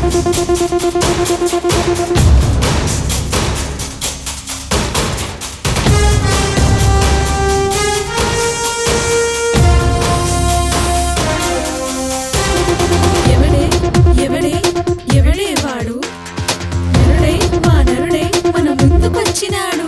ఎవడే ఎవడే ఎవడే వాడు నరుడే మా నరుడే మన ముందుకొచ్చినాడు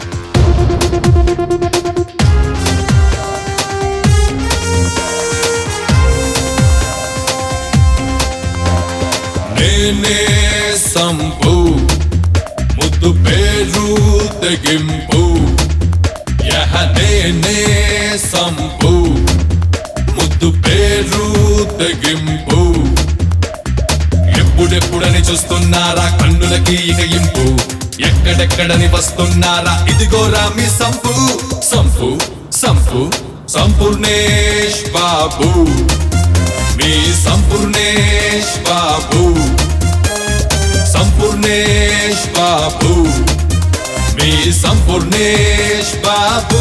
నేనే సంపు ముద్దు పేరు తెగింపు యహ నేనే సంపు ముద్దు పేరు తెగింపు ఎప్పుడెప్పుడని చూస్తున్నారా కన్నులకి ఇక ఇంపు ఎక్కడెక్కడని వస్తున్నారా ఇదిగోరా మీ సంపు సంపు సంపు సంపూర్ణేష్ బాబు మీ సంపూర్ణేష్ బాబు సంపూర్ణేష్ బాబు మీ సంపూర్ణేష్ బాబు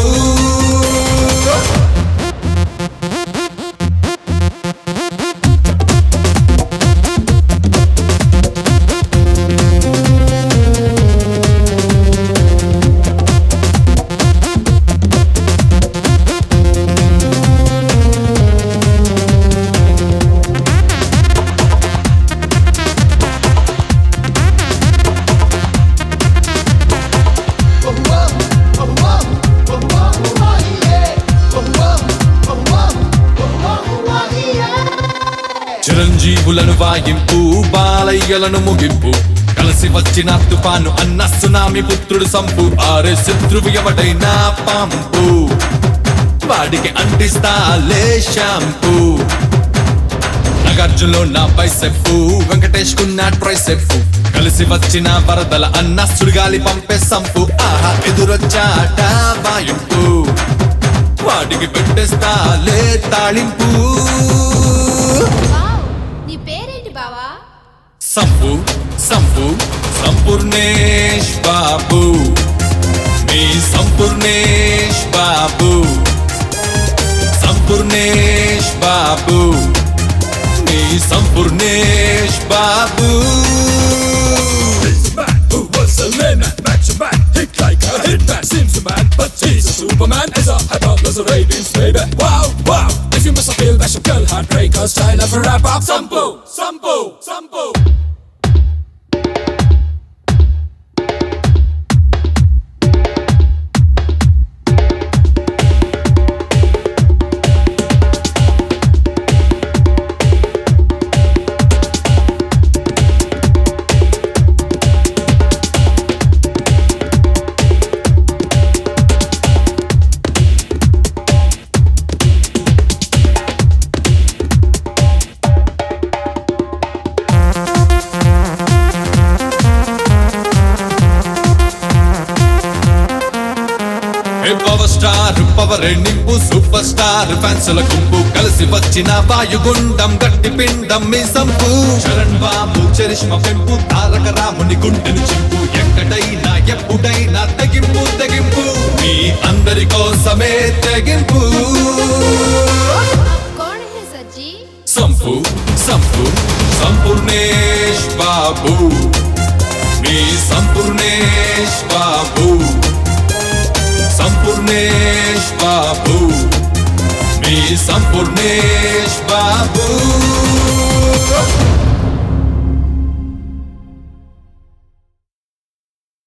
చిరంజీవులను వాయింపు బాలయ్యలను ముగింపు కలిసి వచ్చిన తుఫాను అన్న సునామి పుత్రుడు సంపు ఆరే శత్రువు ఎవడైనా పంపు వాడికి అంటిస్తాలే షాంపూ నాగార్జునలో నా బైసెప్పు వెంకటేష్ కు నా ట్రైసెప్పు కలిసి వచ్చిన వరదల అన్న సుడిగాలి పంపే సంపు ఆహా ఎదురొచ్చాట వాయింపు వాడికి పెట్టేస్తాలే తాళింపు వావ్ నీ పేరేంటి బావా సంపు సంపు సంపూర్ణేష్ బాబు మీ సంపూర్ణేష్ బాబు సంపూర్ణేష్ బాబు మీ Sampoornesh Babu He's a man who was a layman, match a man, hit like a hitman, seems a man, but he's a superman, is a hypothesis Arabians, baby. Wow, wow, if you must feel that your girl heartbreaker style of a rap up, Sampo, Sampo, Sampo. Power star power నింపు super star ఫ్యాన్సుల గుంపు కలిసి వచ్చిన వాయుగుండం గట్టి పిండం మీ sump Charan బాబు చరిష్మ పెంపు తారక రాముని గుండెను చింపు ఎక్కడైనా ఎప్పుడైనా తెగింపు తెగింపు మీ అందరి కోసమే తెగింపు कौन है सच्ची సంపు సంపు సంపూర్ణేష్ బాబు మీ సంపూర్ణేష్ బాబు సంపూర్ణేష్ బాబు మీ సంపూర్ణేష్ బాబు